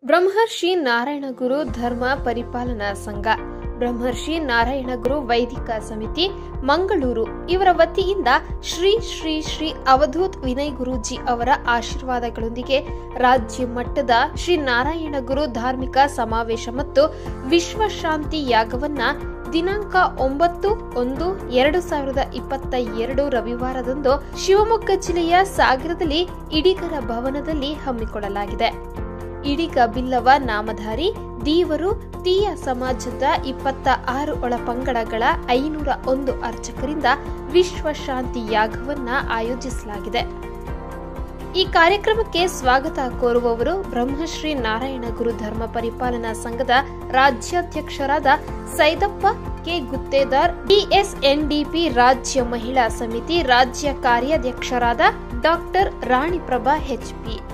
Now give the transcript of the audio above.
ಬ್ರಹ್ಮರ್ಷಿ ನಾರಾಯಣಗುರು ಧರ್ಮ ಪರಿಪಾಲನಾ ಸಂಘ ಬ್ರಹ್ಮರ್ಷಿ ನಾರಾಯಣಗುರು ವೈದಿಕ ಸಮಿತಿ ಮಂಗಳೂರು ಇವರ ವತಿಯಿಂದ ಶ್ರೀ ಶ್ರೀ ಶ್ರೀ ಅವಧೂತ್ ವಿನಯ್ ಗುರೂಜಿ ಅವರ ಆಶೀರ್ವಾದಗಳೊಂದಿಗೆ ರಾಜ್ಯ ಮಟ್ಟದ ಶ್ರೀ ನಾರಾಯಣಗುರು ಧಾರ್ಮಿಕ ಸಮಾವೇಶ ಮತ್ತು ವಿಶ್ವ ಶಾಂತಿ ಯಾಗವನ್ನ ದಿನಾಂಕ ಒಂಬತ್ತು ಒಂದು ಎರಡು ಸಾವಿರದ ಇಪ್ಪತ್ತ ಎರಡು ರವಿವಾರದಂದು ಶಿವಮೊಗ್ಗ ಜಿಲ್ಲೆಯ ಸಾಗರದಲ್ಲಿ ಇಡಿಗರ ಭವನದಲ್ಲಿ ಹಮ್ಮಿಕೊಳ್ಳಲಾಗಿದೆ ಇಡಿಗ ಬಿಲ್ಲವ ನಾಮಧಾರಿ ದೀವರು ತೀಯ ಸಮಾಜದ ಇಪ್ಪತ್ತ ಆರು ಒಳಪಂಗಡಗಳ ಐನೂರ ಒಂದು ಅರ್ಚಕರಿಂದ ವಿಶ್ವ ಶಾಂತಿ ಯಾಗವನ್ನ ಆಯೋಜಿಸಲಾಗಿದೆ ಈ ಕಾರ್ಯಕ್ರಮಕ್ಕೆ ಸ್ವಾಗತ ಕೋರುವವರು ಬ್ರಹ್ಮಶ್ರೀ ನಾರಾಯಣ ಗುರು ಧರ್ಮ ಪರಿಪಾಲನಾ ಸಂಘದ ರಾಜ್ಯಾಧ್ಯಕ್ಷರಾದ ಸೈದಪ್ಪ ಕೆ ಗುತ್ತೇದಾರ್ ಡಿಎಸ್ಎನ್ಡಿಪಿ ರಾಜ್ಯ ಮಹಿಳಾ ಸಮಿತಿ ರಾಜ್ಯ ಕಾರ್ಯಾಧ್ಯಕ್ಷರಾದ ಡಾಕ್ಟರ್ ರಾಣಿಪ್ರಭಾ ಎಚ್ಪಿ